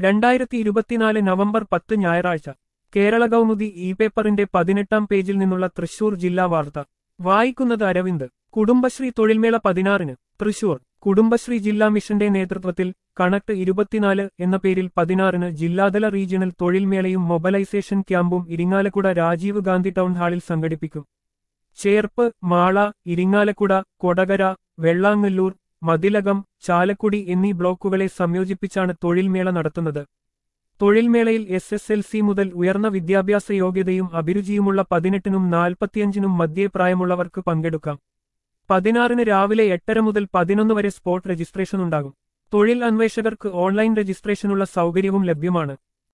രണ്ടായിരത്തി ഇരുപത്തിനാല് നവംബർ പത്ത് ഞായറാഴ്ച കേരള കൗമുദി ഇ പേപ്പറിന്റെ പതിനെട്ടാം പേജിൽ നിന്നുള്ള തൃശൂർ ജില്ലാ വാർത്ത വായിക്കുന്നത് അരവിന്ദ് കുടുംബശ്രീ തൊഴിൽമേള പതിനാറിന് തൃശൂർ കുടുംബശ്രീ ജില്ലാ മിഷന്റെ നേതൃത്വത്തിൽ കണക്ട് ഇരുപത്തിനാല് എന്ന പേരിൽ പതിനാറിന് ജില്ലാതല റീജിയണൽ തൊഴിൽമേളയും മൊബലൈസേഷൻ ക്യാമ്പും ഇരിങ്ങാലക്കുട രാജീവ് ഗാന്ധി ടൗൺ ഹാളിൽ സംഘടിപ്പിക്കും ചേർപ്പ് മാള ഇരിങ്ങാലക്കുട കൊടകര വെള്ളാങ്ങല്ലൂർ മതിലകം ചാലക്കുടി എന്നീ ബ്ലോക്കുകളെ സംയോജിപ്പിച്ചാണ് തൊഴിൽമേള നടത്തുന്നത് തൊഴിൽമേളയിൽ എസ് എസ് എൽ സി മുതൽ ഉയർന്ന വിദ്യാഭ്യാസ യോഗ്യതയും അഭിരുചിയുമുള്ള പതിനെട്ടിനും നാൽപ്പത്തിയഞ്ചിനും മധ്യേ പ്രായമുള്ളവർക്ക് പങ്കെടുക്കാം പതിനാറിന് രാവിലെ എട്ടര മുതൽ പതിനൊന്ന് വരെ സ്പോട്ട് രജിസ്ട്രേഷൻ ഉണ്ടാകും തൊഴിൽ അന്വേഷകർക്ക് ഓൺലൈൻ രജിസ്ട്രേഷനുള്ള സൗകര്യവും ലഭ്യമാണ്